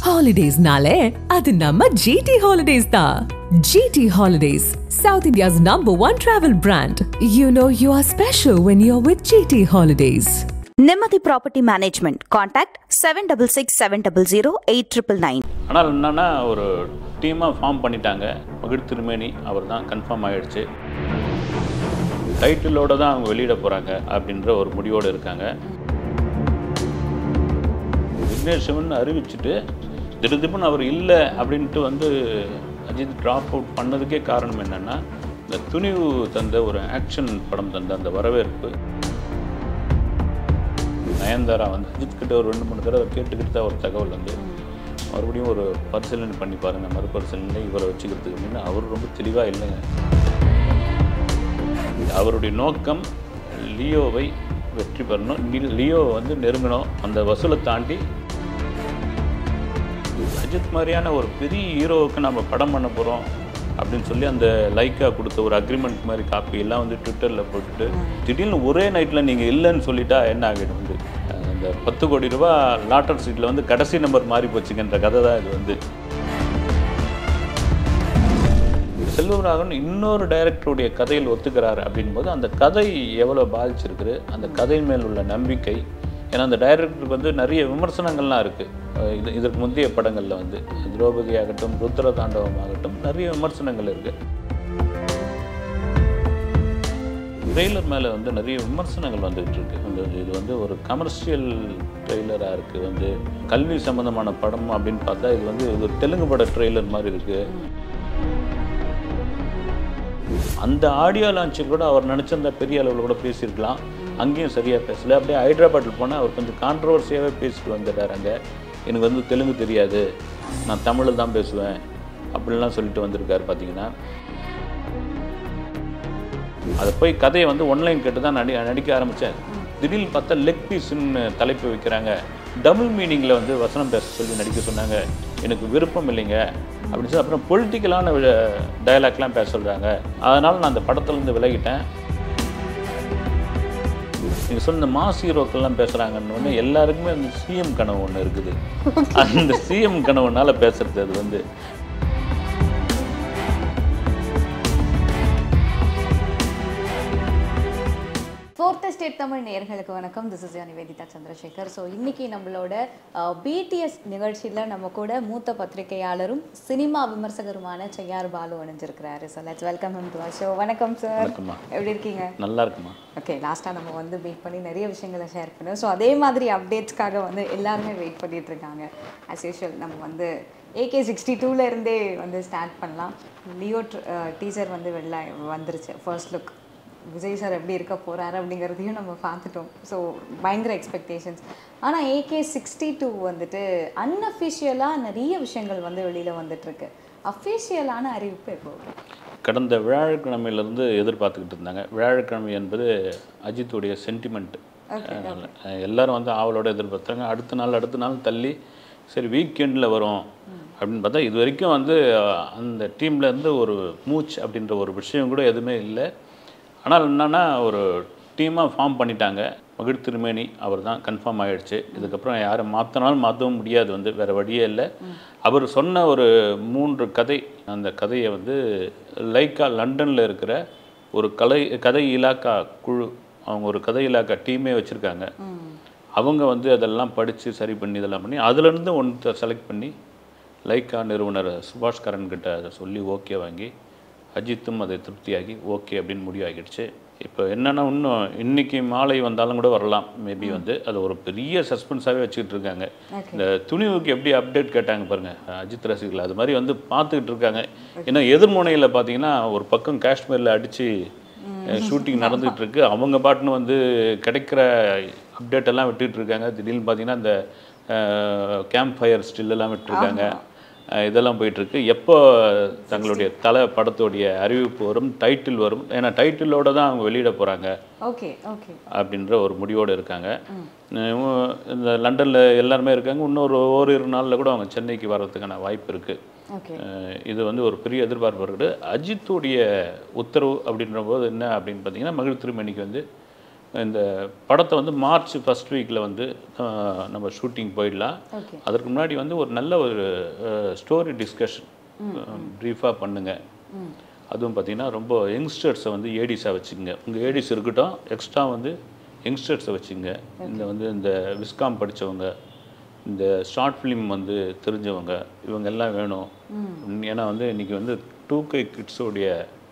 ஹாலிடேஸ்னாலே அது நம்ம ஜிடி ஹாலிடேஸ் தான் GT holidays south India's number one travel brand you know you are special when you are with GT holidays நிம்மதி property management contact seven double six seven double zero eight triple nine ஆனால் என்னன்னா ஒரு டீமாக form பண்ணிட்டாங்க மகிழ் திருமேனி அவர் தான் confirm ஆகிடுச்சு டைட்டிலோட தான் அவங்க வெளியிட போகிறாங்க அப்படின்ற ஒரு முடிவோடு இருக்காங்க விக்னேஷ் சிவன் அறிவிச்சுட்டு திடுதிப்புன்னு அவர் இல்லை அப்படின்ட்டு வந்து அஜித் ட்ராப் அவுட் பண்ணதுக்கே காரணம் என்னென்னா இந்த துணிவு தந்த ஒரு ஆக்ஷன் படம் தந்த அந்த வரவேற்பு நயன்தாரா வந்து அஜித் கிட்ட ஒரு ரெண்டு மூணு தடவை கேட்டுக்கிட்டு தான் ஒரு தகவல் வந்து மறுபடியும் ஒரு பரிசீலனை பண்ணி பாருங்கள் மறுபரிசீலனை இவரை வச்சுக்கிறதுக்கு அப்படின்னு அவர் ரொம்ப தெளிவாக இல்லைங்க அவருடைய நோக்கம் லியோவை வெற்றி பெறணும் நி- லியோவை வந்து நெருங்கணும் அந்த வசூலை தாண்டி அஜித் மாதிரியான ஒரு பெரிய ஹீரோவுக்கு நம்ம படம் பண்ண போகிறோம் அப்படின்னு சொல்லி அந்த லைக்கா கொடுத்த ஒரு அக்ரிமெண்ட் மாதிரி காப்பி எல்லாம் வந்து ட்விட்டரில் போட்டுட்டு திடீர்னு ஒரே நைட்டில் நீங்கள் இல்லைன்னு சொல்லிட்டா என்ன ஆகிடும் வந்து அஹ் இந்த பத்து கோடி ரூபா லாட்டர் சீட்டில் வந்து கடைசி நம்பர் மாறி போச்சுங்கன்ற கதை தான் இது வந்து செல்வராகவன் இன்னொரு டைரக்டருடைய கதையில் ஒத்துக்கிறாரு அப்படின்போது அந்த கதை எவ்வளோ பாதிச்சிருக்குது அந்த கதை மேல் உள்ள நம்பிக்கை ஏன்னா அந்த டைரக்டருக்கு வந்து நிறைய விமர்சனங்கள்லாம் இருக்குது இது இதற்கு முந்தைய படங்களில் வந்து திரௌபதி ஆகட்டும் ருத்ர தாண்டவம் ஆகட்டும் நிறைய விமர்சனங்கள் இருக்குது ட்ரெய்லர் மேலே வந்து நிறைய விமர்சனங்கள் வந்துகிட்டு இருக்கு வந்து இது வந்து ஒரு கமர்ஷியல் ட்ரெய்லராக இருக்குது வந்து கல்வி சம்மந்தமான படம் அப்படின்னு பார்த்தா இது வந்து இது ஒரு தெலுங்கு பட ட்ரெய்லர் மாதிரி இருக்குது அந்த ஆடியோ லான்ச்சில் கூட அவர் நினச்சிருந்தா பெரிய அளவில் கூட பேசியிருக்கலாம் அங்கேயும் சரியாக பேசல அப்படியே ஹைதராபாத்தில் போனால் அவர் கொஞ்சம் கான்ட்ரவர்சியாகவே பேசிட்டு வந்துட்டார் அங்கே எனக்கு வந்து தெலுங்கு தெரியாது நான் தமிழில் தான் பேசுவேன் அப்படிலாம் சொல்லிட்டு வந்திருக்காரு பார்த்தீங்கன்னா அதை போய் கதையை வந்து ஒன்லைன் கேட்டு தான் நடி நடிக்க ஆரம்பித்தேன் திடீர்னு பார்த்தா லெக் பீஸ்ன்னு தலைப்பு வைக்கிறாங்க டபுள் மீனிங்கில் வந்து வசனம் பேச சொல்லி நடிக்க சொன்னாங்க எனக்கு விருப்பம் இல்லைங்க அப்படின்னு சொல்லி அப்புறம் பொலிட்டிக்கலான டயலாக்லாம் பேச சொல்கிறாங்க அதனால் நான் அந்த படத்துலேருந்து விலகிட்டேன் நீங்கள் சொன்ன இந்த மாஸ் ஹீரோக்கள்லாம் பேசுகிறாங்கன்னு ஒன்று எல்லாருக்குமே அந்த சிஎம் கனவு ஒன்று இருக்குது அந்த சிஎம் கனவுனால பேசுறது அது வந்து ஃபோர்த் ஸ்டேட் தமிழ் நேயர்களுக்கு வணக்கம் this is Nivedita Chandrasekhar so இன்னைக்கு நம்மளோட பிடிஎஸ் நிகழ்ச்சியில் நம்ம கூட மூத்த பத்திரிகையாளரும் சினிமா விமர்சகருமான செய்யார் பாலு அணிஞ்சிருக்கிறாரு so let's welcome him to show வணக்கம் சார் வணக்கம்மா. எப்படி இருக்கீங்க நல்லா இருக்குமா ஓகே லாஸ்ட்டாக நம்ம வந்து வெயிட் பண்ணி நிறைய விஷயங்களை ஷேர் பண்ணோம் ஸோ அதே மாதிரி அப்டேட்ஸ்க்காக வந்து எல்லாருமே வெயிட் பண்ணிட்டு இருக்காங்க ஆஸ் யூஷுவல் நம்ம வந்து ஏகே சிக்ஸ்டி இருந்தே வந்து ஸ்டார்ட் பண்ணலாம் லியோ டீசர் வந்து வெளில வந்துருச்சு ஃபர்ஸ்ட் லுக் விஜய் சார் எப்படி இருக்க போறாரு அப்படிங்கிறதையும் நம்ம பார்த்துட்டோம் ஸோ பயங்கர எக்ஸ்பெக்டேஷன்ஸ் ஆனால் ஏகே சிக்ஸ்டி டூ வந்துட்டு அன்அஃபிஷியலாக நிறைய விஷயங்கள் வந்து வெளியில் வந்துட்டுருக்கு அஃபிஷியலான அறிவிப்பு எப்போ வரும்? கடந்த வியாழக்கிழமையிலேருந்து எதிர்பார்த்துக்கிட்டு இருந்தாங்க வியாழக்கிழமை என்பது அஜித்துடைய சென்டிமெண்ட் எல்லாரும் வந்து ஆவலோட எதிர்பார்த்தாங்க அடுத்த நாள் அடுத்த நாள் தள்ளி சரி வீக்கெண்டில் வரும் அப்படின்னு பார்த்தா இது வரைக்கும் வந்து அஹ், அந்த டீம்ல இருந்து ஒரு மூச் அப்படின்ற ஒரு விஷயம் கூட எதுவுமே இல்லை ஆனால் என்னன்னா ஒரு டீமாக ஃபார்ம் பண்ணிட்டாங்க மகிழ் திருமேனி அவர் தான் கன்ஃபார்ம் ஆகிடுச்சு இதுக்கப்புறம் யாரை மாற்றினாலும் மாற்றவும் முடியாது வந்து வேறு வழியே இல்லை அவர் சொன்ன ஒரு மூன்று கதை அந்த கதையை வந்து லைக்கா லண்டனில் இருக்கிற ஒரு கலை கதை இலாக்கா குழு அவங்க ஒரு கதை இலாக்கா டீமே வச்சுருக்காங்க அவங்க வந்து அதெல்லாம் படித்து சரி பண்ணி இதெல்லாம் பண்ணி அதுலேருந்து ஒன்று செலக்ட் பண்ணி லைக்கா நிறுவனர் சுபாஷ் கரன் கிட்ட அதை சொல்லி ஓகே வாங்கி அஜித்தும் அதை திருப்தியாகி ஓகே அப்படின்னு முடிவாகிடுச்சு இப்போ என்னென்னா இன்னும் இன்னைக்கு மாலை வந்தாலும் கூட வரலாம் மேபி வந்து அது ஒரு பெரிய சஸ்பென்ஸாகவே வச்சுக்கிட்டு இருக்காங்க இந்த துணிவுக்கு எப்படி அப்டேட் கேட்டாங்க பாருங்க அஜித் ரசிகர்கள் அது மாதிரி வந்து பார்த்துக்கிட்டு இருக்காங்க ஏன்னா எதிர்முனையில் பார்த்தீங்கன்னா ஒரு பக்கம் காஷ்மீரில் அடித்து ஷூட்டிங் நடந்துகிட்டு இருக்கு அவங்க பாட்டுன்னு வந்து கிடைக்கிற அப்டேட் எல்லாம் விட்டுட்டு இருக்காங்க திடீர்னு பார்த்தீங்கன்னா இந்த கேம்ப் ஃபயர் ஸ்டில்லெல்லாம் விட்டுருக்காங்க அஹ் இதெல்லாம் போயிட்டுருக்கு எப்போ தங்களுடைய தலை படத்துடைய அறிவிப்பு வரும் டைட்டில் வரும் ஏன்னா டைட்டிலோட தான் அவங்க வெளியிட போகிறாங்க ஓகே ஓகே அப்படின்ற ஒரு முடிவோடு இருக்காங்க அஹ் இந்த லண்டனில் எல்லாருமே இருக்காங்க இன்னொரு ஓரிரு நாளில் கூட அவங்க சென்னைக்கு வர்றதுக்கான வாய்ப்பு இருக்குது ஓகே இது வந்து ஒரு பெரிய எதிர்பார்ப்பு இருக்குது அஜித்துடைய உத்தரவு அப்படின்ற போது என்ன அப்படின்னு பார்த்தீங்கன்னா மகிழ் திருமணிக்கு வந்து இந்த படத்தை வந்து மார்ச் ஃபர்ஸ்ட் வீக்கில் வந்து அஹ், நம்ம ஷூட்டிங் போயிடலாம் ஓகே அதற்கு முன்னாடி வந்து ஒரு நல்ல ஒரு ஸ்டோரி டிஸ்கஷன் ப்ரீஃபாக பண்ணுங்க அதுவும் பார்த்தீங்கன்னா ரொம்ப யங்ஸ்டர்ஸை வந்து ஏடிஸாக வச்சுக்கோங்க உங்கள் ஏடிஸ் இருக்கட்டும் எக்ஸ்ட்ரா வந்து யங்ஸ்டர்ஸை வச்சுங்க இந்த வந்து இந்த விஸ்காம் படித்தவங்க இந்த ஷார்ட் ஃபிலிம் வந்து தெரிஞ்சவங்க இவங்க எல்லாம் வேணும் ஏன்னா வந்து இன்றைக்கி வந்து டூ கே கிட்ஸோடைய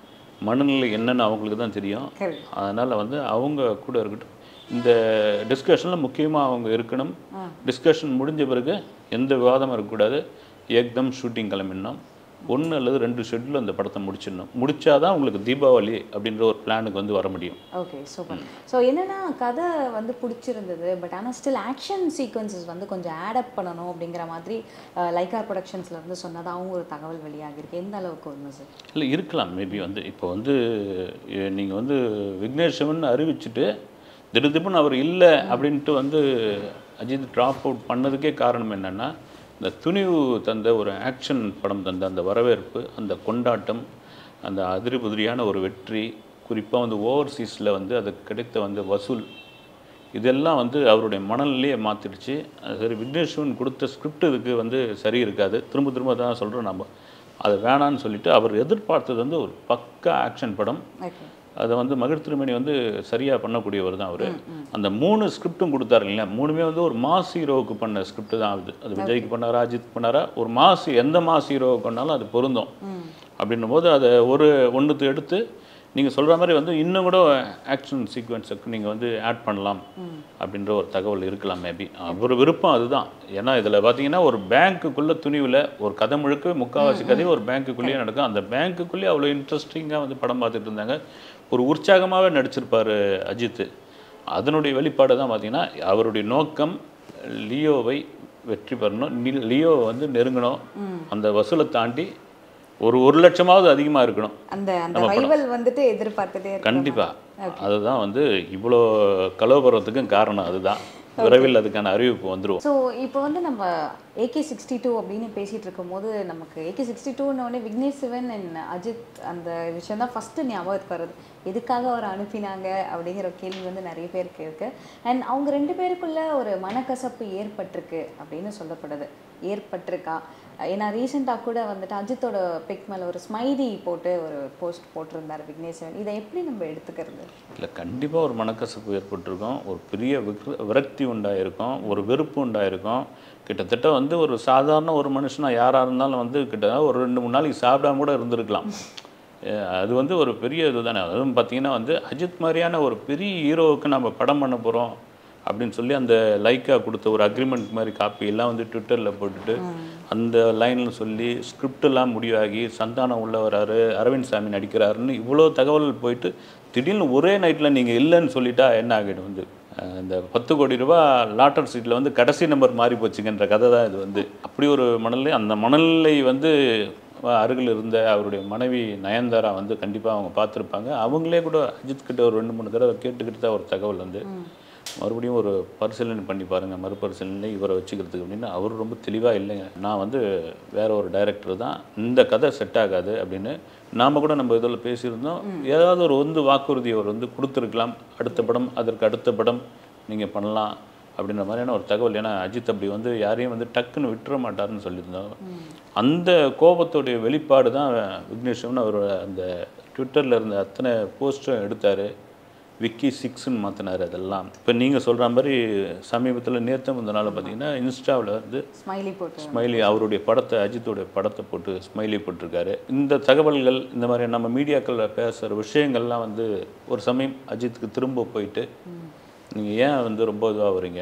மனநிலை என்னன்னு அவங்களுக்கு தான் தெரியும் Correct. அதனால் வந்து அவங்க கூட இருக்கட்டும் இந்த டிஸ்கஷனில் முக்கியமாக அவங்க இருக்கணும் டிஸ்கஷன் முடிஞ்ச பிறகு எந்த விவாதமும் இருக்கக்கூடாது ஏக்தம் ஷூட்டிங் கிளம்பிடணும் ஒன்று அல்லது ரெண்டு ஷெட்யூல் அந்த படத்தை முடிச்சிடணும் முடிச்சாதான் உங்களுக்கு தீபாவளி அப்படின்ற ஒரு பிளானுக்கு வந்து வர முடியும் ஓகே சூப்பர் ஸோ என்னன்னா கதை வந்து பிடிச்சிருந்தது பட் ஆனால் ஸ்டில் ஆக்ஷன் சீக்வன்சஸ் வந்து கொஞ்சம் ஆடப் பண்ணணும் அப்படிங்கிற மாதிரி அஹ், லைகா ப்ரொடக்ஷன்ஸ்ல இருந்து சொன்னதாகவும் ஒரு தகவல் வெளியாகிருக்கு எந்த அளவுக்கு உண்மை சார் இல்லை இருக்கலாம் மேபி வந்து இப்போ வந்து நீங்கள் வந்து விக்னேஷ் சிவன் அறிவிச்சுட்டு திடீர்னு அவர் இல்லை அப்படின்ட்டு வந்து அஜித் ட்ராப் அவுட் பண்ணதுக்கே காரணம் என்னென்னா இந்த துணிவு தந்த ஒரு ஆக்ஷன் படம் தந்த அந்த வரவேற்பு அந்த கொண்டாட்டம் அந்த அதிரி புதிரியான ஒரு வெற்றி குறிப்பாக வந்து ஓவர்சீஸில் வந்து அதுக்கு கிடைத்த வந்து வசூல் இதெல்லாம் வந்து அவருடைய மனநிலையை மாற்றிடுச்சு சரி விக்னேஸ்வரன் கொடுத்த ஸ்கிரிப்ட் இதுக்கு வந்து சரி இருக்காது திரும்ப திரும்ப தான் சொல்கிறோம் நம்ம அது வேணான்னு சொல்லிட்டு அவர் எதிர்பார்த்தது வந்து ஒரு பக்கா ஆக்ஷன் படம் ஓகே அதை வந்து மகிழ் திருமணி வந்து சரியாக பண்ணக்கூடியவர் தான் அவர் அந்த மூணு ஸ்கிரிப்டும் கொடுத்தாரு இல்லையா மூணுமே வந்து ஒரு மாஸ் ஹீரோவுக்கு பண்ண ஸ்கிரிப்ட் தான் அது அது விஜய்க்கு பண்ணாரா அஜித் பண்ணாரா ஒரு மாஸ் எந்த மாஸ் ஹீரோவுக்கு பண்ணாலும் அது பொருந்தும் அப்படின்னும் போது அதை ஒரு ஒன்றுத்து எடுத்து நீங்கள் சொல்கிற மாதிரி வந்து இன்னும் கூட ஆக்ஷன் சீக்வன்ஸுக்கு நீங்கள் வந்து ஆட் பண்ணலாம் அப்படின்ற ஒரு தகவல் இருக்கலாம் மேபி அவர் விருப்பம் அதுதான் ஏன்னா இதில் பார்த்தீங்கன்னா ஒரு பேங்க்குள்ளே துணிவில் ஒரு கதை முழுக்க முக்கால்வாசி கதையும் ஒரு பேங்க்குள்ளேயே நடக்கும் அந்த பேங்க்குள்ளேயே அவ்வளோ இன்ட்ரெஸ்டிங்காக வந்து படம் பார்த்துட்டு இருந்தாங்க ஒரு உற்சாகமாகவே நடிச்சிருப்பார் அஜித் அதனுடைய வெளிப்பாடு தான் பார்த்தீங்கன்னா அவருடைய நோக்கம் லியோவை வெற்றி பெறணும் நி- லியோவை வந்து நெருங்கணும் அந்த வசூலை தாண்டி ஒரு ஒரு லட்சமாவது அதிகமாக இருக்கணும் அந்த அந்த ரைவல் வந்துட்டு எதிர்பார்த்துட்டே இருக்கு கண்டிப்பா அதுதான் வந்து இவ்வளோ கலவரத்துக்கும் காரணம் அதுதான் விரைவில் அதுக்கான அறிவிப்பு வந்துரும் ஸோ இப்போ வந்து நம்ம ஏகே சிக்ஸ்டி டூ அப்படின்னு பேசிட்டு இருக்கும்போது நமக்கு ஏகே சிக்ஸ்டி டூன்னு விக்னேஷ் சிவன் அண்ட் அஜித் அந்த விஷயம் தான் ஃபஸ்ட்டு ஞாபகத்துக்கு வருது எதுக்காக அவர் அனுப்பினாங்க அப்படிங்கிற ஒரு கேள்வி வந்து நிறைய பேருக்கு இருக்கு அண்ட் அவங்க ரெண்டு பேருக்குள்ள ஒரு மனக்கசப்பு ஏற்பட்டிருக்கு அப்படின்னு சொல்லப்படுது ஏற்பட்டிருக்கா ஏன்னா ரீசெண்டாக கூட வந்துட்டு அஜித்தோட பிக் மேலே ஒரு ஸ்மைலி போட்டு ஒரு போஸ்ட் போட்டிருந்தார் விக்னேஷ் சிவன் இதை எப்படி நம்ம எடுத்துக்கிறது இல்லை கண்டிப்பாக ஒரு மனக்கசப்பு ஏற்பட்டிருக்கும் ஒரு பெரிய விக்ர- விரக்தி உண்டாயிருக்கும் ஒரு வெறுப்பு உண்டாயிருக்கும் கிட்டத்தட்ட வந்து ஒரு சாதாரண ஒரு மனுஷனா யாராக இருந்தாலும் வந்து கிட்ட ஒரு ரெண்டு மூணு நாளைக்கு சாப்பிடாம கூட இருந்திருக்கலாம் அஹ் அது வந்து ஒரு பெரிய இதுதானே அதுவும் பார்த்தீங்கன்னா வந்து அஜித் மாதிரியான ஒரு பெரிய ஹீரோவுக்கு நம்ம படம் பண்ண போகிறோம் அப்படின்னு சொல்லி அந்த லைக்கா கொடுத்த ஒரு அக்ரிமெண்ட் மாதிரி காப்பி எல்லாம் வந்து ட்விட்டரில் போட்டுட்டு அந்த லைனில் சொல்லி ஸ்கிரிப்ட் எல்லாம் முடிவாகி சந்தானம் உள்ள வராரு அரவிந்த் சாமி நடிக்கிறாருன்னு இவ்வளோ தகவல் போயிட்டு திடீர்னு ஒரே நைட்டில் நீங்கள் இல்லைன்னு சொல்லிட்டா என்ன ஆகிடும் வந்து அஹ் இந்த பத்து கோடி ரூபாய் லாட்டர் சீட்டில் வந்து கடைசி நம்பர் மாறி போச்சுங்கன்ற கதை தான் இது வந்து அப்படி ஒரு மணல்லை அந்த மணல்லை வந்து அருகில் இருந்த அவருடைய மனைவி நயன்தாரா வந்து கண்டிப்பாக அவங்க பார்த்துருப்பாங்க அவங்களே கூட அஜித் கிட்ட ஒரு ரெண்டு மூணு தடவை கேட்டுக்கிட்டு தான் ஒரு தகவல் வந்து மறுபடியும் ஒரு பரிசீலனை பண்ணி பாருங்கள் மறுபரிசீலனை இவரை வச்சுக்கிறதுக்கு அப்படின்னு அவர் ரொம்ப தெளிவாக இல்லைங்க நான் வந்து வேற ஒரு டைரக்டர் தான் இந்த கதை செட் ஆகாது அப்படின்னு நாம் கூட நம்ம இதில் பேசியிருந்தோம் ஏதாவது ஒரு வந்து வாக்குறுதி அவர் வந்து கொடுத்துருக்கலாம் அடுத்த படம் அதற்கு அடுத்த படம் நீங்கள் பண்ணலாம் அப்படின்ற மாதிரியான ஒரு தகவல் ஏன்னா அஜித் அப்படி வந்து யாரையும் வந்து டக்குன்னு விட்டுற மாட்டாருன்னு சொல்லியிருந்தோம் அந்த கோபத்துடைய வெளிப்பாடு தான் விக்னேஷ்வன் அவர் அந்த ட்விட்டரில் இருந்த அத்தனை போஸ்ட்டும் எடுத்தார் விக்கி சிக்ஸ்ன்னு மாற்றினார் அதெல்லாம் இப்போ நீங்கள் சொல்கிற மாதிரி சமீபத்தில் நேற்று முந்தினால பார்த்தீங்கன்னா இன்ஸ்டாவில் வந்து ஸ்மைலி போட்டு ஸ்மைலி அவருடைய படத்தை அஜித்தோடைய படத்தை போட்டு ஸ்மைலி போட்டிருக்காரு இந்த தகவல்கள் இந்த மாதிரி நம்ம மீடியாக்களில் பேசுகிற விஷயங்கள்லாம் வந்து ஒரு சமயம் அஜித்துக்கு திரும்ப போயிட்டு நீங்கள் ஏன் வந்து ரொம்ப இதுவாக வரீங்க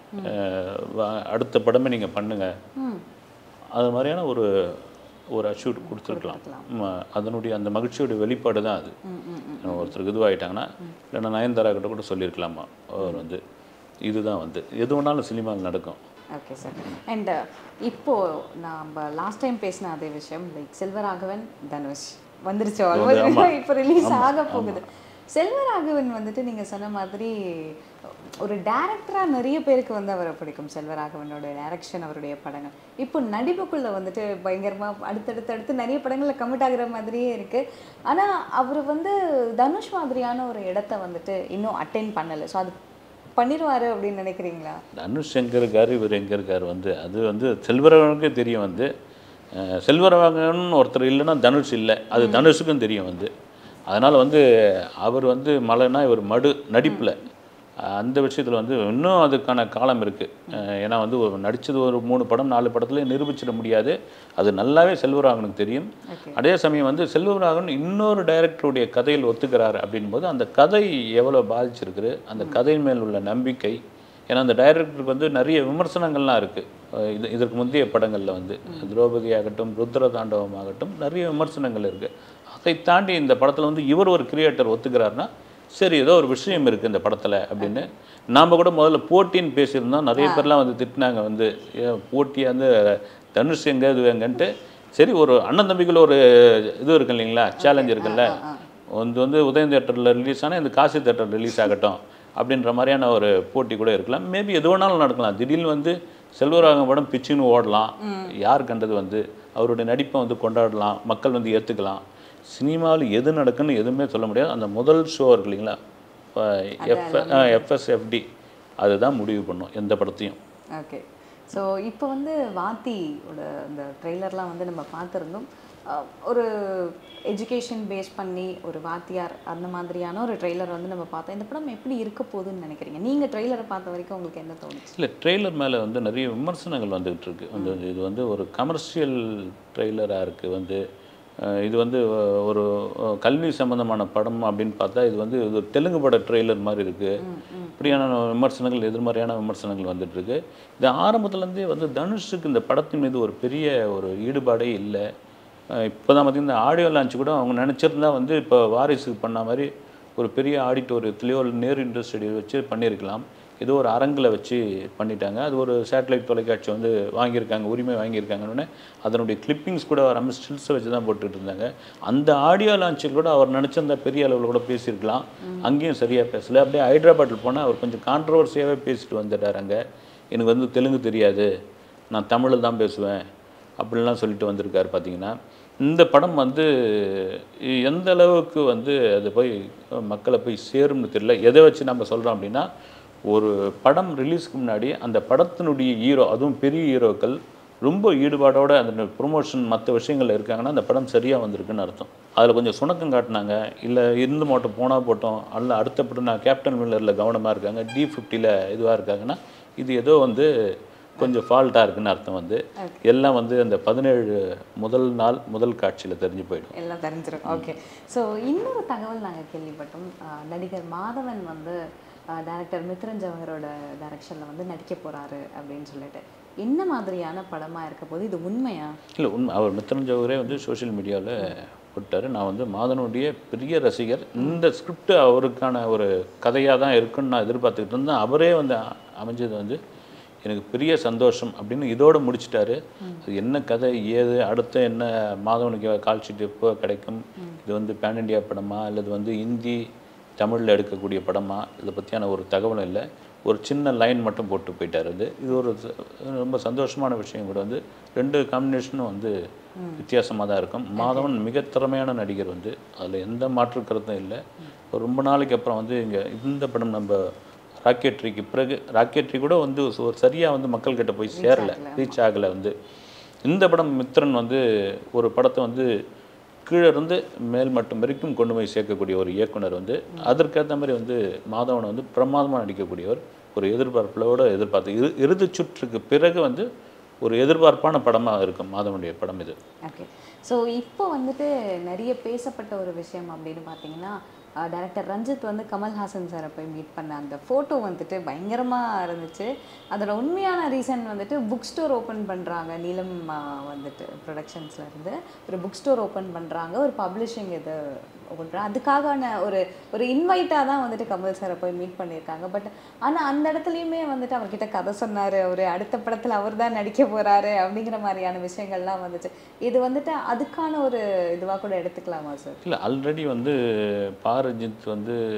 அஹ் வா- அடுத்த படமே நீங்கள் பண்ணுங்கள் அது மாதிரியான ஒரு ஒரு அச்சூட் கொடுத்துருக்கலாம் ஆமா, அதனுடைய அந்த மகிழ்ச்சியோட வெளிப்பாடு தான் அது ஒருத்தருக்கு இதுவாகிட்டாங்கன்னா இல்லைன்னா நயன்தாரா கிட்ட கூட சொல்லியிருக்கலாமா அவர் வந்து இதுதான் வந்து எது வேணாலும் சினிமாவில் நடக்கும் ஓகே சார் அண்ட் இப்போ நம்ம லாஸ்ட் டைம் பேசின அதே விஷயம் லைக் செல்வராகவன் தனுஷ் வந்துருச்சு ஆல்மோஸ்ட் இப்போ ரிலீஸ் ஆக போகுது செல்வராகவன் வந்துட்டு நீங்க சொன்ன மாதிரி ஒரு டேரக்டராக நிறைய பேருக்கு வந்து அவரை பிடிக்கும் செல்வராகவனோட டைரக்ஷன் அவருடைய படங்கள் இப்போ நடிப்புக்குள்ள வந்துட்டு பயங்கரமாக அடுத்தடுத்து அடுத்து நிறைய படங்களில் கமிட் ஆகுற மாதிரியே இருக்கு ஆனால் அவர் வந்து தனுஷ் மாதிரியான ஒரு இடத்த வந்துட்டு இன்னும் அட்டென்ட் பண்ணலை ஸோ அது பண்ணிடுவாரு அப்படின்னு நினைக்கிறீங்களா தனுஷ் எங்கே இருக்கார் இவர் எங்கே இருக்கார் வந்து அது வந்து செல்வரவனுக்கே தெரியும் வந்து அஹ், செல்வரவங்கன்னு ஒருத்தர் இல்லைன்னா தனுஷ் இல்லை அது தனுஷுக்கும் தெரியும் வந்து அதனால் வந்து அவர் வந்து மலைனா இவர் மடு நடிப்பில் அந்த விஷயத்தில் வந்து இன்னும் அதுக்கான காலம் இருக்குது ஏன்னா வந்து ஒரு நடித்தது ஒரு மூணு படம் நாலு படத்துலேயே நிரூபிச்சிட முடியாது அது நல்லாவே செல்வராகவனுக்கு தெரியும் அதே சமயம் வந்து செல்வராகவன் இன்னொரு டைரக்டருடைய கதையில் ஒத்துக்கிறார் அப்படின்போது அந்த கதை எவ்வளோ பாதிச்சிருக்குது அந்த கதையின் மேல் உள்ள நம்பிக்கை ஏன்னா அந்த டைரக்டருக்கு வந்து நிறைய விமர்சனங்கள்லாம் இருக்குது இது இதற்கு முந்தைய படங்களில் வந்து திரௌபதி ஆகட்டும் ருத்ர தாண்டவம் ஆகட்டும் நிறைய விமர்சனங்கள் இருக்குது அதை தாண்டி இந்த படத்தில் வந்து இவர் ஒரு கிரியேட்டர் ஒத்துக்கிறாருன்னா சரி ஏதோ ஒரு விஷயம் இருக்குது இந்த படத்தில் அப்படின்னு நாம் கூட முதல்ல போட்டின்னு பேசியிருந்தோம் நிறைய பேர்லாம் வந்து திட்டினாங்க வந்து ஏன் போட்டி வந்து தனுஷ் எங்க இது எங்கன்ட்டு சரி ஒரு அண்ணன் தம்பிக்குள்ள ஒரு இது இருக்கு இல்லைங்களா சேலஞ்ச் இருக்குல்ல வந்து வந்து உதயம் தேட்டரில் ரிலீஸ் ஆனால் இந்த காசி தேட்டர் ரிலீஸ் ஆகட்டும் அப்படின்ற மாதிரியான ஒரு போட்டி கூட இருக்கலாம் மேபி எது வேணாலும் நடக்கலாம் திடீர்னு வந்து செல்வராகவன் படம் பிச்சுன்னு ஓடலாம் யார் கண்டது வந்து அவருடைய நடிப்பை வந்து கொண்டாடலாம் மக்கள் வந்து ஏற்றுக்கலாம் சினிமாவில் எது நடக்குன்னு எதுவுமே சொல்ல முடியாது அந்த முதல் ஷோ இருக்கு இல்லைங்களா எஃப் எஃப்எஸ்எஃப்டி அதுதான் முடிவு பண்ணும் எந்த படத்தையும் ஓகே ஸோ இப்போ வந்து வாத்தியோட அந்த ட்ரெய்லர்லாம் வந்து நம்ம பார்த்துருந்தோம் அஹ் ஒரு எஜுகேஷன் பேஸ் பண்ணி ஒரு வாத்தியார் அந்த மாதிரியான ஒரு ட்ரெய்லர் வந்து நம்ம பார்த்தோம் இந்த படம் எப்படி இருக்க போகுதுன்னு நினைக்கிறீங்க நீங்கள் ட்ரெய்லரை பார்த்த வரைக்கும் உங்களுக்கு என்ன தோணுச்சு இல்லை ட்ரெய்லர் மேலே வந்து நிறைய விமர்சனங்கள் வந்துகிட்டு இருக்கு வந்து இது வந்து ஒரு கமர்ஷியல் ட்ரெய்லராக இருக்குது வந்து அஹ் இது வந்து அஹ், ஒரு அஹ், கல்வி சம்பந்தமான படம் அப்படின்னு பார்த்தா இது வந்து இது ஒரு தெலுங்கு பட ட்ரெய்லர் மாதிரி இருக்குது இப்படியான விமர்சனங்கள் எதிர்மறையான விமர்சனங்கள் வந்துட்டு இருக்கு இது ஆரம்பத்துலேருந்தே வந்து தனுஷுக்கு இந்த படத்தின் மீது ஒரு பெரிய ஒரு ஈடுபாடே இல்லை இப்போ தான் பார்த்தீங்கன்னா இந்த ஆடியோ லான்ச் கூட அவங்க நினச்சிருந்தா வந்து இப்போ வாரிசுக்கு பண்ண மாதிரி ஒரு பெரிய ஆடிட்டோரியத்துலேயோ ஒரு நேரு இண்டஸ்ட்ரியோ வச்சு பண்ணியிருக்கலாம் ஏதோ ஒரு அரங்கில் வச்சு பண்ணிட்டாங்க அது ஒரு சேட்டலைட் தொலைக்காட்சி வந்து வாங்கியிருக்காங்க உரிமை வாங்கியிருக்காங்கன்னு அதனுடைய கிளிப்பிங்ஸ் கூட வராமல் ஸ்டில்ஸை வச்சு தான் போட்டுட்டு இருந்தாங்க அந்த ஆடியோ லான்ச்சில் கூட அவர் நினச்சிருந்தா பெரிய அளவில் கூட பேசியிருக்கலாம் அங்கேயும் சரியாக பேசல அப்படியே ஹைதராபாத்தில் போனால் அவர் கொஞ்சம் கான்ட்ரவர்சியாகவே பேசிட்டு வந்துட்டார் அங்கே எனக்கு வந்து தெலுங்கு தெரியாது நான் தமிழில் தான் பேசுவேன் அப்படிலாம் சொல்லிட்டு வந்திருக்காரு பார்த்தீங்கன்னா இந்த படம் வந்து எந்த அளவுக்கு வந்து அது போய் மக்களை போய் சேரும்னு தெரியல எதை வச்சு நம்ம சொல்கிறோம் அப்படின்னா ஒரு படம் ரிலீஸ்க்கு முன்னாடி அந்த படத்தினுடைய ஹீரோ அதுவும் பெரிய ஹீரோக்கள் ரொம்ப ஈடுபாடோட அந்த ப்ரொமோஷன் மற்ற விஷயங்கள்ல இருக்காங்கன்னா அந்த படம் சரியாக வந்திருக்குன்னு அர்த்தம் அதில் கொஞ்சம் சுணக்கம் காட்டினாங்க இல்லை இருந்து மட்டும் போனால் போட்டோம் அல்ல அடுத்த படம் நான் கேப்டன் மில்லரில் கவனமாக இருக்காங்க டி ஃபிஃப்டியில் இதுவாக இருக்காங்கன்னா இது ஏதோ வந்து கொஞ்சம் ஃபால்ட்டாக இருக்குன்னு அர்த்தம் வந்து எல்லாம் வந்து அந்த பதினேழு முதல் நாள் முதல் காட்சியில் தெரிஞ்சு போயிடும் எல்லாம் தெரிஞ்சிடும் ஓகே ஸோ இன்னொரு தகவல் நாங்கள் கேள்விப்பட்டோம் அஹ் நடிகர் மாதவன் வந்து டைரக்டர் மித்ரன் ஜவஹரோட டைரக்ஷனில் வந்து நடிக்க போகிறாரு அப்படின்னு சொல்லிட்டு என்ன மாதிரியான படமாக இருக்க போது இது உண்மையா இல்லை உண்மை அவர் மித்ரன் ஜவஹரே வந்து சோஷியல் மீடியாவில் போட்டார் நான் வந்து மாதனுடைய பெரிய ரசிகர் இந்த ஸ்கிரிப்ட் அவருக்கான ஒரு கதையாக தான் இருக்குன்னு நான் எதிர்பார்த்துக்கிட்டு இருந்தேன் அவரே வந்து அ- அமைஞ்சது வந்து எனக்கு பெரிய சந்தோஷம் அப்படின்னு இதோட முடிச்சிட்டாரு அது என்ன கதை ஏது அடுத்த என்ன மாதவனுக்கு கால் ஷீட் எப்போ கிடைக்கும் இது வந்து பேன் இண்டியா படமா அல்லது வந்து ஹிந்தி தமிழில் எடுக்கக்கூடிய படமா இதை பற்றியான ஒரு தகவலும் இல்லை ஒரு சின்ன லைன் மட்டும் போட்டு போயிட்டார் அது இது ஒரு ச- ரொம்ப சந்தோஷமான விஷயம் கூட வந்து ரெண்டு காம்பினேஷனும் வந்து வித்தியாசமாக தான் இருக்கும் மாதவன் மிக திறமையான நடிகர் வந்து அதில் எந்த மாற்று கருத்தும் இல்லை ஒரு ரொம்ப நாளைக்கு அப்புறம் வந்து இங்கே இந்த படம் நம்ம ராக்கெட்ரிக்கு பிறகு ராக்கெட்ரி கூட வந்து ஒரு சரியாக வந்து மக்கள்கிட்ட போய் சேரலை ரீச் ஆகலை வந்து இந்த படம் மித்ரன் வந்து ஒரு படத்தை வந்து கீழே இருந்து மேல் மட்டம் வரைக்கும் கொண்டு போய் சேர்க்கக்கூடிய ஒரு இயக்குனர் வந்து அதற்கேற்ற மாதிரி வந்து மாதவனை வந்து பிரமாதமாக நடிக்கக்கூடியவர் ஒரு எதிர்பார்ப்புகளோடு எதிர்பார்த்து இறு இறுதிச் சுற்றுக்கு பிறகு வந்து ஒரு எதிர்பார்ப்பான படமாக இருக்கும் மாதவனுடைய படம் இது ஓகே ஸோ இப்போ வந்துட்டு நிறைய பேசப்பட்ட ஒரு விஷயம் அப்படின்னு பார்த்தீங்கன்னா டைரக்டர் ரஞ்சித் வந்து கமல்ஹாசன் சாரை போய் மீட் பண்ண அந்த ஃபோட்டோ வந்துட்டு பயங்கரமாக இருந்துச்சு அதோட உண்மையான ரீசன் வந்துட்டு புக் ஸ்டோர் ஓப்பன் பண்ணுறாங்க நீலம் ஆ, வந்துட்டு ப்ரொடக்ஷன்ஸ்ல இருந்து ஒரு புக் ஸ்டோர் ஓப்பன் பண்ணுறாங்க ஒரு பப்ளிஷிங் இது ஓப்பன் பண்ணுறாங்க அதுக்கான ஒரு ஒரு இன்வைட்டாக தான் வந்துட்டு கமல் சாரை போய் மீட் பண்ணியிருக்காங்க பட் ஆனால் அந்த இடத்துலையுமே வந்துட்டு அவர்கிட்ட கதை சொன்னார் அவர் அடுத்த படத்தில் அவர் தான் நடிக்க போகிறாரு அப்படிங்கிற மாதிரியான விஷயங்கள்லாம் வந்துச்சு இது வந்துட்டு அதுக்கான ஒரு இதுவாக கூட எடுத்துக்கலாமா சார் இல்லை ஆல்ரெடி வந்து பா ரஞ்சித் வந்து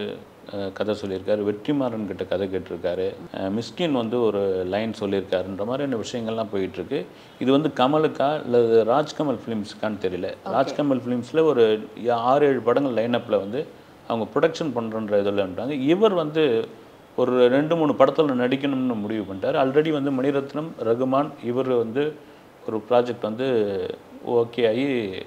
அஹ், கதை சொல்லியிருக்காரு வெற்றிமாறன் கிட்ட கதை கேட்டிருக்காரு அஹ், மிஸ்கின் வந்து ஒரு லைன் சொல்லியிருக்காருன்ற மாதிரியான விஷயங்கள்லாம் போயிட்டு இருக்கு இது வந்து கமலுக்கா இல்லை ராஜ்கமல் ஃபிலிம்ஸுக்கான்னு தெரியல ராஜ்கமல் ஃபிலிம்ஸில் ஒரு யா- ஆறு ஏழு படங்கள் லைனப்பில் வந்து அவங்க ப்ரொடக்ஷன் பண்ணுறன்ற இதில்ன்றாங்க இவர் வந்து ஒரு ரெண்டு மூணு படத்தில் நடிக்கணும்னு முடிவு பண்ணிட்டார் ஆல்ரெடி வந்து மணிரத்னம் ரகுமான் இவர் வந்து ஒரு ப்ராஜெக்ட் வந்து ஓகே ஆகி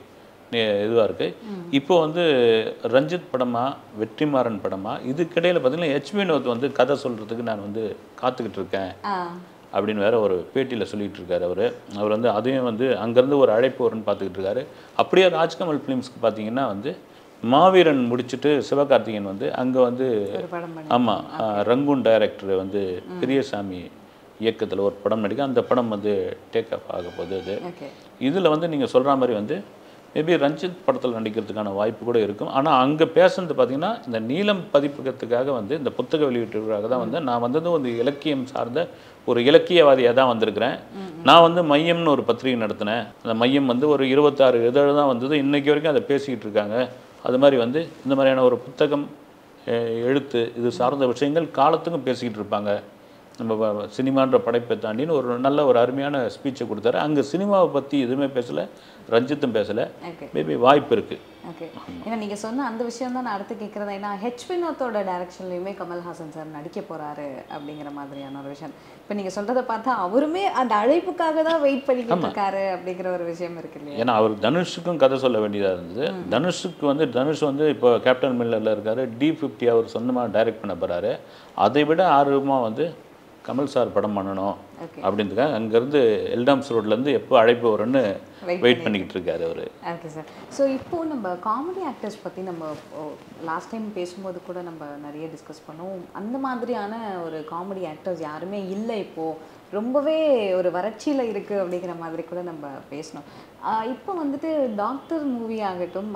இதுவாக இருக்குது இப்போ வந்து ரஞ்சித் படமா வெற்றிமாறன் படமா இதுக்கிடையில் பார்த்தீங்கன்னா ஹெச் வினோத் வந்து கதை சொல்கிறதுக்கு நான் வந்து காத்துக்கிட்டு இருக்கேன் ஆ அப்படின்னு வேற ஒரு பேட்டியில் சொல்லிட்டு இருக்காரு அவர் அவர் வந்து அதையும் வந்து அங்கேருந்து ஒரு அழைப்பு வரும்னு பார்த்துக்கிட்டு இருக்காரு அப்படியே ராஜ்கமல் ஃபிலிம்ஸ்க்கு பார்த்தீங்கன்னா வந்து மாவீரன் முடிச்சுட்டு சிவகார்த்திகேயன் வந்து அங்கே வந்து ஒரு படம் பண்ணி ஆமாம் ரங்கூன் டைரக்டர் வந்து பெரியசாமி இயக்கத்தில் ஒரு படம் நடிக்க அந்த படம் வந்து டேக் ஆஃப் ஆக போகுது அது ஓகே இதில் வந்து நீங்கள் சொல்கிற மாதிரி வந்து மேபி ரஞ்சித் படத்தில் நடிக்கிறதுக்கான வாய்ப்பு கூட இருக்கும் ஆனால் அங்கே பேசுனது பார்த்தீங்கன்னா இந்த நீலம் பதிப்பகத்துக்காக வந்து இந்த புத்தக வெளியீட்டுக்காக தான் வந்து நான் வந்தது ஒரு இலக்கியம் சார்ந்த ஒரு இலக்கியவாதியாக தான் வந்திருக்கிறேன் நான் வந்து மையம்னு ஒரு பத்திரிகை நடத்தினேன் அந்த மையம் வந்து ஒரு இருபத்தாறு இதழ் தான் வந்தது இன்னைக்கு வரைக்கும் அதை பேசிக்கிட்டு இருக்காங்க அது மாதிரி வந்து இந்த மாதிரியான ஒரு புத்தகம் அஹ், எழுத்து இது சார்ந்த விஷயங்கள் காலத்துக்கும் பேசிக்கிட்டு இருப்பாங்க நம்ம வ- சினிமான்ற படைப்பை தாண்டின்னு ஒரு நல்ல ஒரு அருமையான ஸ்பீச்சை கொடுத்தாரு அங்கே சினிமாவை பற்றி எதுவுமே பேசலை ரஞ்சித்தும் பேசலை ஓகே மேபி வாய்ப்பு இருக்குது ஓகே ஏன்னா நீங்க சொன்ன அந்த விஷயம் தான் நான் அடுத்து கேட்குறது ஏன்னா ஹெச் வினோத்தோட டைரக்ஷன்லையுமே கமல்ஹாசன் சார் நடிக்க போறாரு அப்படிங்கிற மாதிரியான ஒரு விஷயம் இப்போ நீங்க சொல்றதை பார்த்தா அவருமே அந்த அழைப்புக்காக தான் வெயிட் பண்ணிக்கிட்டு இருக்காரு அப்படிங்கிற ஒரு விஷயம் இருக்கு இல்லையா ஏன்னா அவர் தனுஷுக்கும் கதை சொல்ல வேண்டியதாக இருந்தது தனுஷுக்கு வந்து தனுஷ் வந்து இப்போ கேப்டன் மில்லரில் இருக்காரு டி ஃபிஃப்டி அவர் சொந்தமாக டைரக்ட் பண்ண போகிறாரு அதை விட ஆர்வமாக வந்து கமல் சார் படம் பண்ணணும் Okay. அப்படின்றதுக்காக அங்கேருந்து எல்டாம்ஸ் ரோட்லேருந்து எப்போ அழைப்பு வரும்னு Wait வெயிட் பண்ணிக்கிட்டு இருக்காரு அவர் ஓகே சார் ஸோ இப்போ நம்ம காமெடி ஆக்டர்ஸ் பற்றி நம்ம லாஸ்ட் டைம் பேசும்போது கூட நம்ம நிறைய டிஸ்கஸ் பண்ணோம் அந்த மாதிரியான ஒரு காமெடி ஆக்டர்ஸ் யாருமே இல்லை இப்போது ரொம்பவே ஒரு வறட்சியில் இருக்குது அப்படிங்கிற மாதிரி கூட நம்ம பேசினோம் ஆஹ் இப்போ வந்துட்டு டாக்டர் மூவி ஆகட்டும்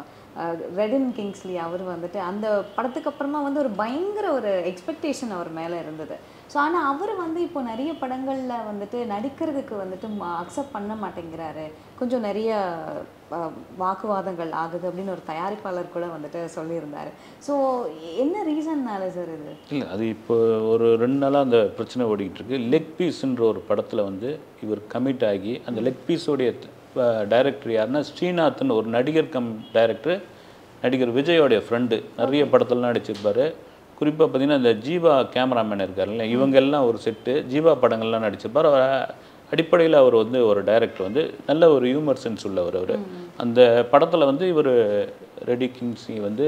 ரெடின் கிங்ஸ்லி அவர் வந்துட்டு அந்த படத்துக்கு அப்புறமா வந்து ஒரு பயங்கர ஒரு எக்ஸ்பெக்டேஷன் அவர் மேலே இருந்தது ஸோ ஆனால் அவர் வந்து இப்போ நிறைய படங்களில் வந்துட்டு நடிக்கிறதுக்கு வந்துட்டு அக்செப்ட் பண்ண மாட்டேங்கிறாரு கொஞ்சம் நிறைய அஹ், வாக்குவாதங்கள் ஆகுது அப்படின்னு ஒரு தயாரிப்பாளர் கூட வந்துட்டு சொல்லியிருந்தாரு ஸோ என்ன ரீசன்னால சார் இது இல்லை அது இப்போ ஒரு ரெண்டு நாளாக அந்த பிரச்சனை ஓடிக்கிட்டு இருக்கு லெக் பீஸ்ன்ற ஒரு படத்தில் வந்து இவர் கமிட் ஆகி அந்த லெக் பீஸோடைய டைரக்டர் யாருன்னா ஸ்ரீநாத்னு ஒரு நடிகர் கம் டைரக்டர் நடிகர் விஜயோடைய ஃப்ரெண்டு நிறைய படத்துலலாம் நடிச்சிருப்பாரு குறிப்பாக பார்த்தீங்கன்னா இந்த ஜீவா கேமராமேன் இருக்காருல்ல இவங்க எல்லாம் ஒரு செட்டு ஜீவா படங்கள்லாம் நடிச்சிருப்பார் அவர் அடிப்படையில் அவர் வந்து ஒரு டைரக்டர் வந்து நல்ல ஒரு ஹியூமர் சென்ஸ் உள்ளவர் அவர் அந்த படத்தில் வந்து இவர் ரெடி கிங்ஸி வந்து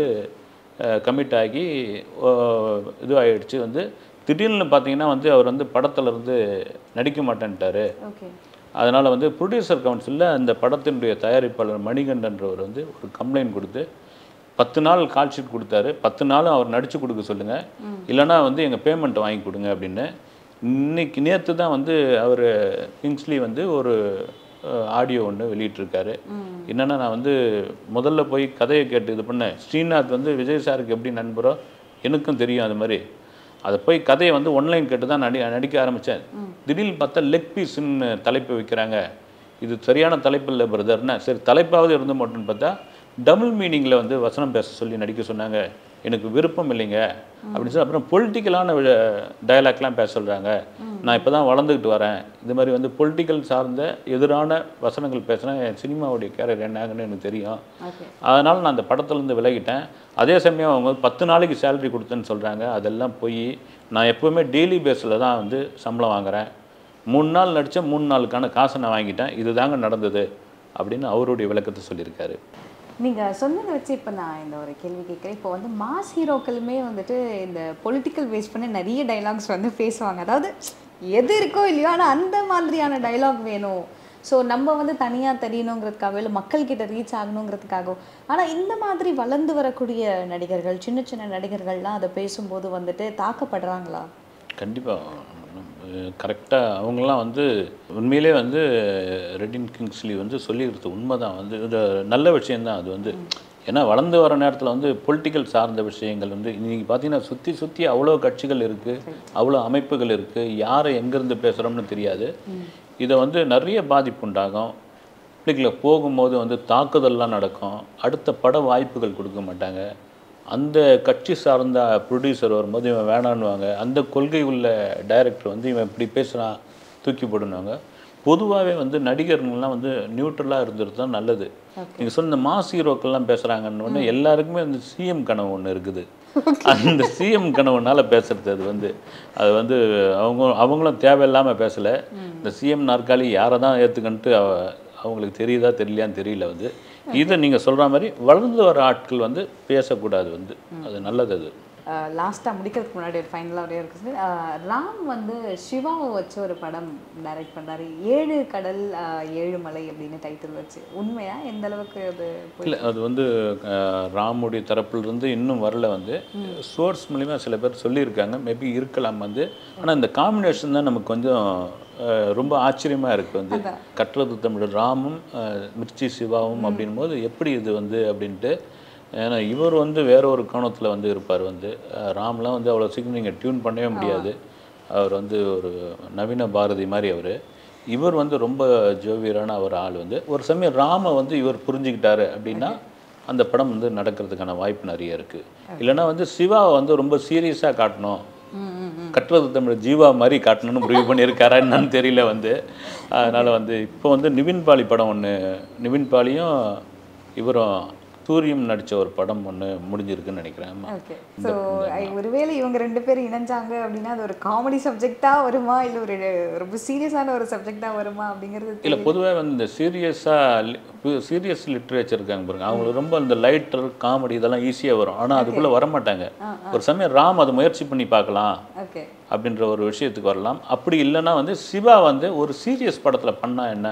கமிட் ஆகி இதுவாகிடுச்சு வந்து திடீர்னு பார்த்தீங்கன்னா வந்து அவர் வந்து படத்துல இருந்து நடிக்க மாட்டேன்ட்டாரு ஓகே அதனால் வந்து ப்ரொடியூசர் கவுன்சிலில் அந்த படத்தினுடைய தயாரிப்பாளர் மணிகண்டன்றவர் வந்து ஒரு கம்ப்ளைண்ட் கொடுத்து பத்து நாள் கால் ஷீட் கொடுத்தாரு பத்து நாளும் அவர் நடித்து கொடுக்க சொல்லுங்கள் இல்லைன்னா வந்து எங்கள் பேமெண்ட் வாங்கி கொடுங்க அப்படின்னு இன்னைக்கு நேற்று தான் வந்து அவர் கிங்ஸ்லி வந்து ஒரு ஆடியோ ஒன்று வெளியிட்டிருக்காரு என்னென்னா நான் வந்து முதல்ல போய் கதையை கேட்டு இது பண்ணேன் ஸ்ரீநாத் வந்து விஜய் சாருக்கு எப்படி நண்பரோ எனக்கும் தெரியும் அது மாதிரி அதை போய் கதையை வந்து ஒன்லைன் கேட்டு தான் நடி நடிக்க ஆரம்பித்தேன் திடீர்னு பார்த்தா லெக் பீஸ்ன்னு தலைப்பு வைக்கிறாங்க இது சரியான தலைப்பு இல்லை பிரதர்னா சரி தலைப்பாவது இருந்து மட்டும்னு பார்த்தா டபுள் மீனிங்கில் வந்து வசனம் பேச சொல்லி நடிக்க சொன்னாங்க எனக்கு விருப்பம் இல்லைங்க அப்படின்னு சொல்லி அப்புறம் பொலிட்டிக்கலான டயலாக்லாம் பேச சொல்கிறாங்க நான் இப்போ தான் வளர்ந்துக்கிட்டு வரேன் இது மாதிரி வந்து பொலிட்டிக்கல் சார்ந்த எதிரான வசனங்கள் பேசினா என் சினிமாவுடைய கேரியர் என்னாங்கன்னு எனக்கு தெரியும் ஓகே அதனால் நான் அந்த படத்துலேருந்து விலகிட்டேன் அதே சமயம் அவங்க வந்து பத்து நாளைக்கு சேலரி கொடுத்தேன்னு சொல்கிறாங்க அதெல்லாம் போய் நான் எப்போவுமே டெய்லி பேஸில் தான் வந்து சம்பளம் வாங்குறேன் மூணு நாள் நடித்தா மூணு நாளுக்கான காசை நான் வாங்கிட்டேன் இதுதாங்க நடந்தது அப்படின்னு அவருடைய விளக்கத்தை சொல்லியிருக்காரு நீங்க சொன்னதை வச்சு இப்போ நான் இந்த ஒரு கேள்வி கேட்குறேன் இப்போ வந்து மாஸ் ஹீரோக்களுமே வந்துட்டு இந்த பொலிட்டிக்கல் பேஸ் பண்ணி நிறைய டைலாக்ஸ் வந்து பேசுவாங்க அதாவது எது இருக்கோ இல்லையோ ஆனால் அந்த மாதிரியான டைலாக் வேணும் ஸோ நம்ம வந்து தனியாக தெரியணுங்கிறதுக்காக இல்லை மக்கள்கிட்ட ரீச் ஆகணுங்கிறதுக்காகவும் ஆனால் இந்த மாதிரி வளர்ந்து வரக்கூடிய நடிகர்கள் சின்ன சின்ன நடிகர்கள்லாம் அதை பேசும்போது வந்துட்டு தாக்கப்படுறாங்களா கண்டிப்பாக கரெக்டாக அவங்களாம் வந்து உண்மையிலே வந்து ரெடின் கிங்ஸ்லி வந்து சொல்லிடுறது உண்மை தான் வந்து இது நல்ல விஷயந்தான் அது வந்து ஏன்னா வளர்ந்து வர நேரத்தில் வந்து பொலிட்டிக்கல் சார்ந்த விஷயங்கள் வந்து இன்னைக்கு பார்த்தீங்கன்னா சுற்றி சுற்றி அவ்வளோ கட்சிகள் இருக்குது அவ்வளோ அமைப்புகள் இருக்குது யாரை எங்கேருந்து பேசுகிறோம்னு தெரியாது இதை வந்து நிறைய பாதிப்பு உண்டாகும் பப்ளிக்கில் போகும்போது வந்து தாக்குதல்லாம் நடக்கும் அடுத்த பட வாய்ப்புகள் கொடுக்க மாட்டாங்க அந்த கட்சி சார்ந்த ப்ரொடியூசர் வரும்போது இவன் வேணான்னுவாங்க அந்த கொள்கை உள்ள டைரக்டர் வந்து இவன் இப்படி பேசுகிறான் தூக்கி போடுனுவாங்க பொதுவாகவே வந்து நடிகர்கள்லாம் வந்து நியூட்ரலாக இருந்துட்டு தான் நல்லது நீங்கள் சொன்ன மாஸ் ஹீரோக்கள்லாம் பேசுகிறாங்கன்னு ஒன்று எல்லாருக்குமே அந்த சிஎம் கனவு ஒன்று இருக்குது அந்த சிஎம் கனவுனால பேசுறது அது வந்து அது வந்து அவங்க அவங்களும் தேவையில்லாமல் பேசலை இந்த சிஎம் நாற்காலி யாரை தான் ஏற்றுக்கன்ட்டு அவங்களுக்கு தெரியுதா தெரியலையான்னு தெரியல வந்து இதை நீங்கள் சொல்கிற மாதிரி வளர்ந்து வர ஆட்கள் வந்து பேசக்கூடாது வந்து அது நல்லது அது லாஸ்ட்டாக முடிக்கிறதுக்கு முன்னாடி ஒரு ஃபைனலாக ஒரே இருக்கு சார் அஹ், ராம் வந்து சிவாவை வச்சு ஒரு படம் டைரக்ட் பண்ணாரு ஏழு கடல் அஹ், ஏழு மலை அப்படின்னு டைட்டில் வச்சு உண்மையா எந்த அளவுக்கு அது போய் இல்லை அது வந்து அஹ், ராமுடைய தரப்பிலிருந்து இன்னும் வரல வந்து சோர்ஸ் மூலிமா சில பேர் சொல்லியிருக்காங்க மேபி இருக்கலாம் வந்து ஆனால் இந்த காம்பினேஷன் தான் நமக்கு கொஞ்சம் அஹ், ரொம்ப ஆச்சரியமாக இருக்குது வந்து கட்டுறது தமிழ் ராமும் அஹ், மிர்ச்சி சிவாவும் அப்படின் போது எப்படி இது வந்து அப்படின்ட்டு ஏன்னா இவர் வந்து வேற ஒரு கோணத்தில் வந்து இருப்பார் வந்து அஹ், ராம்லாம் வந்து அவ்வளோ சீக்கிரம் நீங்கள் டியூன் பண்ணவே முடியாது அவர் வந்து ஒரு நவீன பாரதி மாதிரி அவர் இவர் வந்து ரொம்ப ஜோவியரான ஒரு ஆள் வந்து ஒரு சமயம் ராம வந்து இவர் புரிஞ்சுக்கிட்டாரு அப்படின்னா அந்த படம் வந்து நடக்கிறதுக்கான வாய்ப்பு நிறைய இருக்குது இல்லைன்னா வந்து சிவாவை வந்து ரொம்ப சீரியஸாக காட்டணும் கட்டுறது தமிழ் ஜீவா மாதிரி காட்டணும்னு முடிவு பண்ணியிருக்காரா என்னன்னு தெரியல வந்து அதனால் வந்து இப்போ வந்து நிவின் பாலி படம் ஒன்று நிவின் பாலியும் இவரும் சூரியம் நடித்த ஒரு படம் ஒன்று முடிஞ்சிருக்குன்னு நினைக்கிறேன் ஆமா. ஓகே ஸோ ஒருவேளை இவங்க ரெண்டு பேரும் இணைஞ்சாங்க அப்படின்னா அது ஒரு காமெடி சப்ஜெக்டாக வருமா இல்லை ஒரு ரொம்ப சீரியஸான ஒரு சப்ஜெக்டாக வருமா அப்படிங்கிறது இல்லை பொதுவாக வந்து இந்த சீரியஸாக சீரியஸ் லிட்ரேச்சர் இருக்காங்க பாருங்க அவங்களுக்கு ரொம்ப இந்த லைட்டர் காமெடி இதெல்லாம் ஈஸியாக வரும் ஆனால் அதுக்குள்ளே வரமாட்டாங்க ஒரு சமயம் ராம் அதை முயற்சி பண்ணி பார்க்கலாம் ஓகே அப்படின்ற ஒரு விஷயத்துக்கு வரலாம் அப்படி இல்லைன்னா வந்து சிவா வந்து ஒரு சீரியஸ் படத்தில் பண்ணா என்ன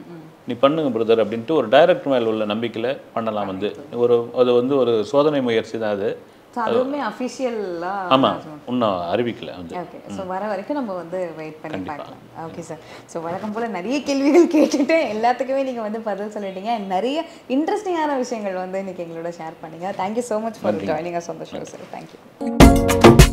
நீ பண்ணுங்க பிரதர் அப்படின்ட்டு ஒரு டைரக்டர் மேல உள்ள நம்பிக்கையில் பண்ணலாம் வந்து ஒரு அது வந்து ஒரு சோதனை முயற்சி தான் அது ஸோ அதுவுமே அஃபிஷியலாக ஆமாம் இன்னும் அறிவிக்கல வந்து ஓகே ஸோ வர வரைக்கும் நம்ம வந்து வெயிட் பண்ணி பார்க்கலாம் ஓகே சார் ஸோ வழக்கம் போல் நிறைய கேள்விகள் கேட்டுட்டு எல்லாத்துக்குமே நீங்கள் வந்து பதில் சொல்லிட்டீங்க And நிறைய இன்ட்ரெஸ்டிங்கான விஷயங்கள் வந்து இன்னைக்கு எங்களோட ஷேர் பண்ணீங்க thank you so much for joining us on the show sir thank you